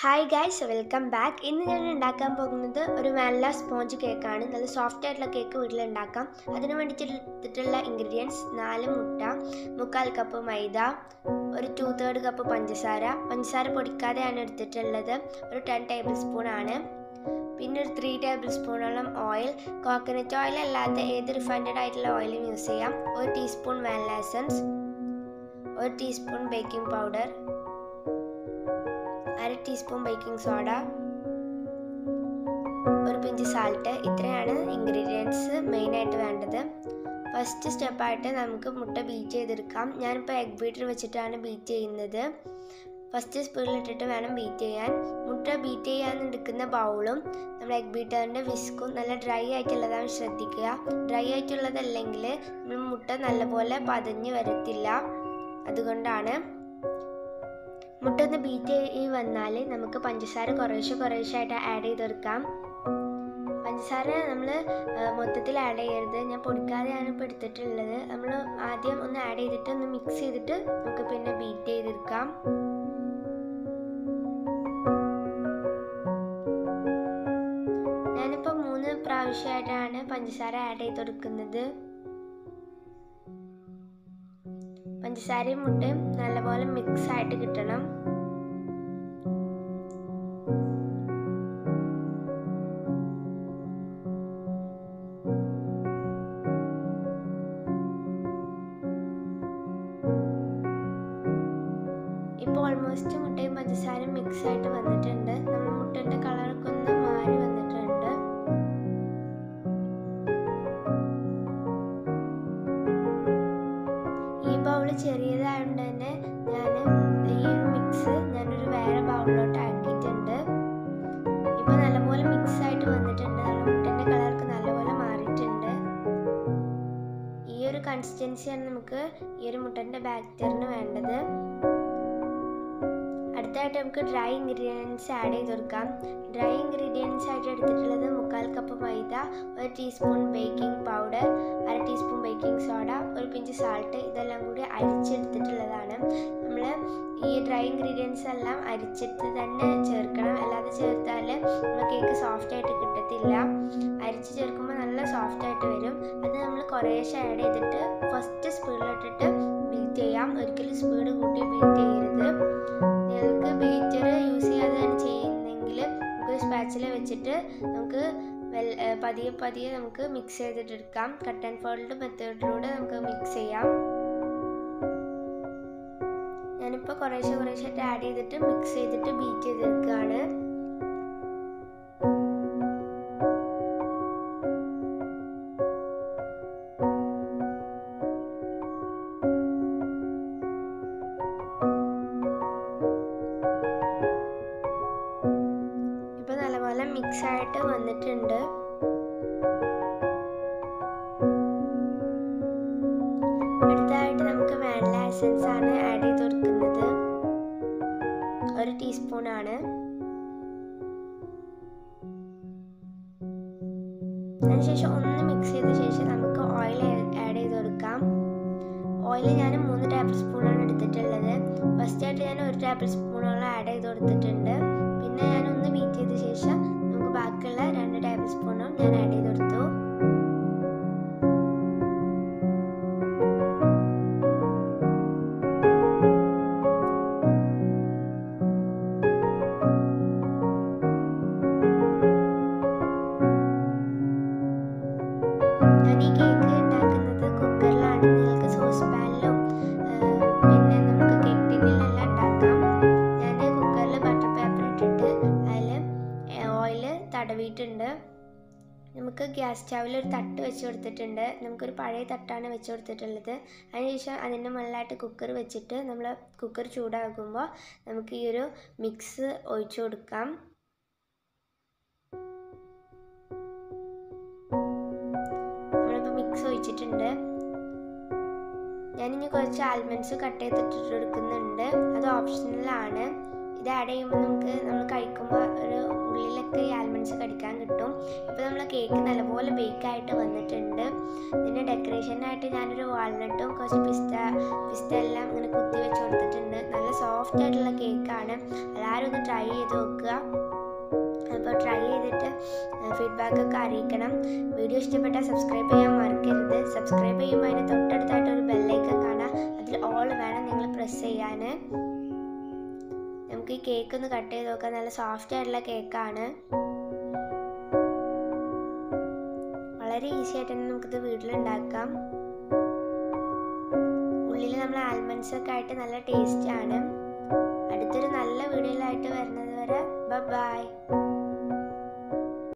hi guys welcome back ഇന്ന് ഞാൻ ഉണ്ടാക്കാൻ പോകുന്നത് ഒരു വാനില സ്പോഞ്ച് കേക്കാണ് നല്ല സോഫ്റ്റ് ആയിട്ടുള്ള കേക്ക് വീട്ടിൽ ഉണ്ടാക്കാം അതിന് വേണ്ടിയിട്ട് എടുത്തിട്ടുള്ള ഇൻഗ്രീഡിയൻസ് നാല് മുട്ട മുക്കാൽ കപ്പ് മൈദ ഒരു ടു തേർഡ് കപ്പ് പഞ്ചസാര പഞ്ചസാര പൊടിക്കാതെയാണ് എടുത്തിട്ടുള്ളത് ഒരു ടെൻ ടേബിൾ സ്പൂൺ ആണ് പിന്നെ ഒരു ത്രീ ടേബിൾ സ്പൂണോളം ഓയിൽ കോക്കനട്ട് ഓയിൽ അല്ലാത്ത ഏത് റിഫൈൻഡ് ആയിട്ടുള്ള ഓയിലും യൂസ് ചെയ്യാം ഒരു ടീസ്പൂൺ വാനില എസൻസ് ഒരു ടീസ്പൂൺ ബേക്കിംഗ് പൗഡർ അര ടീസ്പൂൺ ബേക്കിംഗ് സോഡ ഒരു പിഞ്ച് സാൾട്ട് ഇത്രയാണ് ഇൻഗ്രീഡിയൻസ് മെയിനായിട്ട് വേണ്ടത് ഫസ്റ്റ് സ്റ്റെപ്പായിട്ട് നമുക്ക് മുട്ട ബീറ്റ് ചെയ്തെടുക്കാം ഞാനിപ്പോൾ എഗ് ബീറ്റർ വെച്ചിട്ടാണ് ബീറ്റ് ചെയ്യുന്നത് ഫസ്റ്റ് സ്പീഡിലിട്ടിട്ട് വേണം ബീറ്റ് ചെയ്യാൻ മുട്ട ബീറ്റ് ചെയ്യാൻ എടുക്കുന്ന ബൗളും നമ്മൾ എഗ് ബീറ്ററിൻ്റെ വിസ്കും നല്ല ഡ്രൈ ആയിട്ടുള്ളതാണ് ശ്രദ്ധിക്കുക ഡ്രൈ ആയിട്ടുള്ളതല്ലെങ്കിൽ നമ്മൾ മുട്ട നല്ലപോലെ പതഞ്ഞ് വരത്തില്ല അതുകൊണ്ടാണ് മുട്ട ഒന്ന് ബീറ്റ് ചെയ്ത് വന്നാൽ നമുക്ക് പഞ്ചസാര കുറേശ്ശെ കുറേശ്ശെ ആയിട്ട് ആഡ് ചെയ്തെടുക്കാം പഞ്ചസാര നമ്മൾ മൊത്തത്തിൽ ആഡ് ചെയ്യരുത് ഞാൻ പൊടിക്കാതെയാണ് ഇപ്പോൾ എടുത്തിട്ടുള്ളത് നമ്മൾ ആദ്യം ഒന്ന് ആഡ് ചെയ്തിട്ട് ഒന്ന് മിക്സ് ചെയ്തിട്ട് നമുക്ക് പിന്നെ ബീറ്റ് ചെയ്തെടുക്കാം ഞാനിപ്പോൾ മൂന്ന് പ്രാവശ്യമായിട്ടാണ് പഞ്ചസാര ആഡ് ചെയ്ത് കൊടുക്കുന്നത് പഞ്ചസാരയും മുട്ടയും നല്ലപോലെ മിക്സ് ആയിട്ട് കിട്ടണം ഇപ്പോൾ ഓൾമോസ്റ്റ് മുട്ടയും പഞ്ചസാരയും മിക്സ് ആയിട്ട് വന്നിട്ടുണ്ട് നമ്മുടെ മുട്ടൻ്റെ കളറൊക്കെ ഒന്ന് മാറി വന്നിട്ടുണ്ട് ഈ ബൗള് ചെറിയതായതുകൊണ്ട് തന്നെ ഞാൻ ഈ ഒരു മിക്സ് ഞാനൊരു വേറെ ബൗളിലോട്ട് ആക്കിയിട്ടുണ്ട് ഇപ്പൊ നല്ലപോലെ മിക്സ് ആയിട്ട് വന്നിട്ടുണ്ട് നമ്മുടെ മുട്ടൻ്റെ കളറൊക്കെ നല്ലപോലെ മാറിയിട്ടുണ്ട് ഈ ഒരു കൺസിസ്റ്റൻസിയാണ് നമുക്ക് ഈ ഒരു മുട്ടൻ്റെ ബാക്ടറിന് വേണ്ടത് അടുത്തായിട്ട് നമുക്ക് ഡ്രൈ ഇൻഗ്രീഡിയൻസ് ആഡ് ചെയ്ത് കൊടുക്കാം ഡ്രൈ ഇൻഗ്രീഡിയൻസ് ആയിട്ട് എടുത്തിട്ടുള്ളത് മുക്കാൽ കപ്പ് മൈദ ഒരു ടീസ്പൂൺ ബേക്കിംഗ് പൗഡർ അര ടീസ്പൂൺ ബേക്കിംഗ് സോഡ ഒരു പിഞ്ച് സാൾട്ട് ഇതെല്ലാം കൂടി അരിച്ചെടുത്തിട്ടുള്ളതാണ് നമ്മൾ ഈ ഡ്രൈ ഇൻഗ്രീഡിയൻസ് എല്ലാം അരിച്ചിട്ട് തന്നെ ചേർക്കണം അല്ലാതെ ചേർത്താൽ നമ്മൾ കേക്ക് സോഫ്റ്റ് ആയിട്ട് കിട്ടത്തില്ല അരിച്ച് ചേർക്കുമ്പോൾ നല്ല സോഫ്റ്റ് ആയിട്ട് വരും അത് നമ്മൾ കുറേശ്ശെ ആഡ് ചെയ്തിട്ട് ഫസ്റ്റ് സ്പീഡിലിട്ടിട്ട് ബീറ്റ് ചെയ്യാം ഒരിക്കലും സ്പീഡ് കൂട്ടി ബീറ്റ് ചെയ്യരുത് നിങ്ങൾക്ക് ബീറ്റർ യൂസ് ചെയ്യാതെയാണ് ചെയ്യുന്നെങ്കിൽ നമുക്ക് സ്പാച്ചിൽ വെച്ചിട്ട് നമുക്ക് വെൽ പതിയെ പതിയെ നമുക്ക് മിക്സ് ചെയ്തിട്ടെടുക്കാം കട്ട് ആൻഡ് ഫോൾഡ് മെത്തേഡിലൂടെ നമുക്ക് മിക്സ് ചെയ്യാം ഞാനിപ്പോൾ കുറേശ്ശെ കുറേശ്ശായിട്ട് ആഡ് ചെയ്തിട്ട് മിക്സ് ചെയ്തിട്ട് ബീറ്റ് ചെയ്തെടുക്കുകയാണ് ഇപ്പൊ നല്ലപോലെ മിക്സ് ആയിട്ട് വന്നിട്ടുണ്ട് അടുത്തതായിട്ട് നമുക്ക് വാനില എസൻസ് ആണ് ആഡ് ചെയ്ത് കൊടുക്കുന്നത് ഒരു ടീസ്പൂൺ ആണ് അതിനുശേഷം ഒന്ന് മിക്സ് ചെയ്ത ശേഷം നമുക്ക് ഓയിൽ ആഡ് ചെയ്ത് കൊടുക്കാം ഓയിൽ ഞാൻ മൂന്ന് ടേബിൾ സ്പൂണാണ് എടുത്തിട്ടുള്ളത് ഫസ്റ്റ് ആയിട്ട് ഞാൻ ഒരു ടേബിൾ സ്പൂണോളം ആഡ് ചെയ്ത് കൊടുത്തിട്ടുണ്ട് പിന്നെ ഞാൻ ഒന്ന് ബീറ്റ് ചെയ്ത ശേഷം നമുക്ക് ബാക്കിയുള്ള രണ്ട് ടേബിൾ സ്പൂണും ഞാൻ ആഡ് ചെയ്ത് കൊടുത്തു ഞാൻ ഈ കേക്ക് ഉണ്ടാക്കുന്നത് കുക്കറിലാണ് നിങ്ങൾക്ക് സോസ് പാനിലും പിന്നെ നമുക്ക് കേക്ക് ടിന്നിലെല്ലാം ഉണ്ടാക്കാം ഞാൻ കുക്കറിൽ ബട്ടർ പേപ്പർ ഇട്ടിട്ട് അതിൽ ഓയിൽ തടവിയിട്ടുണ്ട് നമുക്ക് ഗ്യാസ് സ്റ്റൗവിൽ ഒരു തട്ട് വെച്ച് കൊടുത്തിട്ടുണ്ട് നമുക്കൊരു പഴയ തട്ടാണ് വെച്ച് കൊടുത്തിട്ടുള്ളത് അതിനുശേഷം അതിൻ്റെ മുകളിലായിട്ട് കുക്കർ വെച്ചിട്ട് നമ്മൾ കുക്കർ ചൂടാകുമ്പോൾ നമുക്ക് ഈ ഒരു മിക്സ് ഒഴിച്ചു കൊടുക്കാം നമ്മളിപ്പോൾ മിക്സ് ഒഴിച്ചിട്ടുണ്ട് ഞാനിനി കുറച്ച് ആൽമണ്ട്സ് കട്ട് ചെയ്തിട്ട് എടുക്കുന്നുണ്ട് അത് ഓപ്ഷണലാണ് ഇത് ആഡ് ചെയ്യുമ്പോൾ നമുക്ക് നമ്മൾ കഴിക്കുമ്പോൾ ഒരു ഉള്ളിലെ ഒക്കെ ഈ ആൽമണ്ട്സ് കടിക്കാൻ കിട്ടും ഇപ്പോൾ നമ്മൾ കേക്ക് നല്ലപോലെ ബേക്ക് ആയിട്ട് വന്നിട്ടുണ്ട് ഇതിൻ്റെ ഡെക്കറേഷനായിട്ട് ഞാനൊരു വാൾനട്ടും കുറച്ച് പിസ്ത പിസ്ത എല്ലാം ഇങ്ങനെ കുത്തി വെച്ച് കൊടുത്തിട്ടുണ്ട് നല്ല സോഫ്റ്റ് ആയിട്ടുള്ള കേക്കാണ് എല്ലാവരും ഒന്ന് ട്രൈ ചെയ്ത് നോക്കുക അപ്പോൾ ട്രൈ ചെയ്തിട്ട് ഫീഡ്ബാക്ക് ഒക്കെ അറിയിക്കണം വീഡിയോ ഇഷ്ടപ്പെട്ടാൽ സബ്സ്ക്രൈബ് ചെയ്യാൻ മറക്കരുത് സബ്സ്ക്രൈബ് ചെയ്യുമ്പോൾ അതിന് തൊട്ടടുത്തായിട്ട് ഒരു ബെല്ലൈക്കൺ കാണാം അതിൽ ഓൾ വേണം നിങ്ങൾ പ്രസ് ചെയ്യാൻ നമുക്ക് ഈ കേക്ക് ഒന്ന് കട്ട് ചെയ്ത് നോക്കാം നല്ല സോഫ്റ്റ് ആയിട്ടുള്ള കേക്കാണ് വളരെ ഈസി ആയിട്ട് തന്നെ നമുക്കിത് വീട്ടിലുണ്ടാക്കാം ഉള്ളിൽ നമ്മൾ ആൽമണ്ട്സ് ഒക്കെ ആയിട്ട് നല്ല ടേസ്റ്റ് ആണ് അടുത്തൊരു നല്ല വീഡിയോയിലായിട്ട് വരുന്നത് വരെ ബൈ